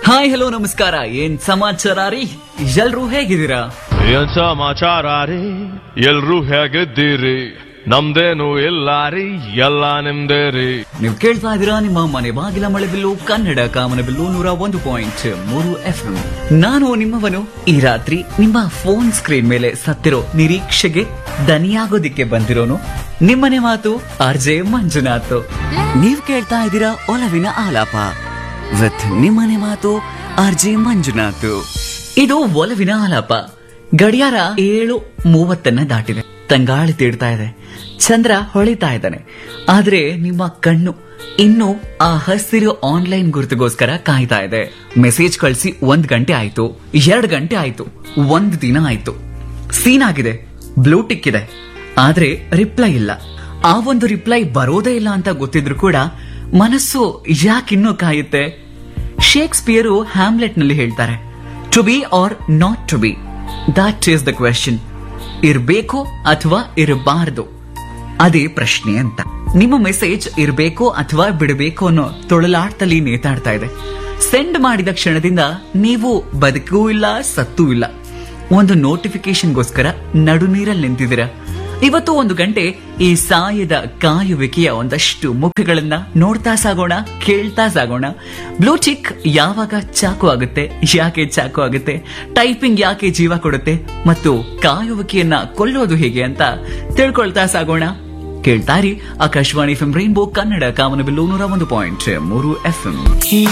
hi hello ನಮಸ್ಕಾರ ಏನ್ ಸಮಾಚಾರ ರೀ ಎಲ್ರೂ ಹೇಗಿದ್ದೀರಾ ಏನ್ ಸಮಾಚಾರ ರೀ ಎಲ್ರೂ ಹೇಗಿದ್ದೀರಿ ನಮ್ದೇನು ಇಲ್ಲ ರೀ ಎಲ್ಲ ನಿಮ್ದೇ ರೀ ನೀವು ಕೇಳ್ತಾ ಇದ್ದೀರಾ ನಿಮ್ಮ ಮನೆ ಬಾಗಿಲ ಮಳೆ ಬಿಲ್ಲು ಕನ್ನಡ ಕಾಮನ ಬಿಲ್ಲು ನೂರ ಒಂದು ಪಾಯಿಂಟ್ ಮೂರು ಎಫ್ ನಾನು ನಿಮ್ಮವನು ಈ ರಾತ್ರಿ ನಿಮ್ಮ ಫೋನ್ ಸ್ಕ್ರೀನ್ ಮೇಲೆ ಸತ್ತಿರೋ ನಿರೀಕ್ಷೆಗೆ ದನಿಯಾಗೋದಿಕ್ಕೆ ಬಂದಿರೋನು ನಿಮ್ಮನೆ ಮಾತು ಆರ್ ಜೆ ಮಂಜುನಾಥ್ ನೀವ್ ಕೇಳ್ತಾ ಇದ್ದೀರಾ ಒಲವಿನ ಆಲಾಪ ವಿತ್ ನಿಮ್ಮನೆ ಮಾತು ಆರ್ ಜೆ ಮಂಜುನಾಥ್ ಇದು ಒಲವಿನ ಆಲಾಪ ಗಡಿಯಾರ ಏಳು ಮೂವತ್ತನ್ನ ದಾಟಿದೆ ತಂಗಾಳಿ ತೀಡ್ತಾ ಇದೆ ಚಂದ್ರ ಹೊಳಿತಾ ಇದ್ದಾನೆ ಆದ್ರೆ ನಿಮ್ಮ ಕಣ್ಣು ಇನ್ನು ಆ ಹಸಿರು ಆನ್ಲೈನ್ ಗುರುತಿಗೋಸ್ಕರ ಕಾಯ್ತಾ ಇದೆ ಮೆಸೇಜ್ ಕಳಿಸಿ ಒಂದ್ ಗಂಟೆ ಆಯ್ತು ಎರಡ್ ಗಂಟೆ ಆಯ್ತು ಒಂದ್ ದಿನ ಆಯ್ತು ಸೀನ್ ಆಗಿದೆ ಬ್ಲೂ ಟಿಕ್ ಇದೆ ಆದ್ರೆ ರಿಪ್ಲೈ ಇಲ್ಲ ಆ ಒಂದು ರಿಪ್ಲೈ ಬರೋದೇ ಇಲ್ಲ ಅಂತ ಗೊತ್ತಿದ್ರು ಕೂಡ ಮನಸ್ಸು ಯಾಕಿನ್ನೂ ಕಾಯುತ್ತೆ ಶೇಕ್ಸ್ಪಿಯರು ಹ್ಯಾಮ್ಲೆಟ್ ನಲ್ಲಿ ಹೇಳ್ತಾರೆ to be or not to be that is the question ಇರ್ಬೇಕು ಅಥವಾ ಇರಬಾರದು ಅದೇ ಪ್ರಶ್ನೆ ಅಂತ ನಿಮ್ಮ ಮೆಸೇಜ್ ಇರಬೇಕು ಅಥವಾ ಬಿಡಬೇಕು ಅನ್ನೋ ತೊಳಲಾಟದಲ್ಲಿ ನೇತಾಡ್ತಾ ಇದೆ ಸೆಂಡ್ ಮಾಡಿದ ಕ್ಷಣದಿಂದ ನೀವು ಬದುಕೂ ಇಲ್ಲ ಸತ್ತೂ ಇಲ್ಲ ಒಂದು ನೋಟಿಫಿಕೇಶನ್ಗೋಸ್ಕರ ನಡು ನೀರಲ್ಲಿ ನಿಂತಿದ್ದೀರಾ ಇವತ್ತು ಒಂದು ಗಂಟೆ ಈ ಸಾಯದ ಕಾಯುವಿಕೆಯ ಒಂದಷ್ಟು ಮುಖಗಳನ್ನ ನೋಡ್ತಾ ಸಾಗೋಣ ಕೇಳ್ತಾ ಸಾಗೋಣ ಬ್ಲೂ ಚಿಕ್ ಯಾವಾಗ ಚಾಕು ಆಗುತ್ತೆ ಯಾಕೆ ಚಾಕು ಆಗುತ್ತೆ ಟೈಪಿಂಗ್ ಯಾಕೆ ಜೀವ ಕೊಡುತ್ತೆ ಮತ್ತು ಕಾಯುವಿಕೆಯನ್ನ ಕೊಲ್ಲೋದು ಹೇಗೆ ಅಂತ ತಿಳ್ಕೊಳ್ತಾ ಸಾಗೋಣ ಕೇಳ್ತಾರಿ ಆಕಾಶವಾಣಿ ಎಫ್ ರೈನ್ಬೋ ಕನ್ನಡ ಕಾಮನಬಿಲ್ಲು ನೂರ ಒಂದು ಪಾಯಿಂಟ್ ಮೂರು ಎಫ್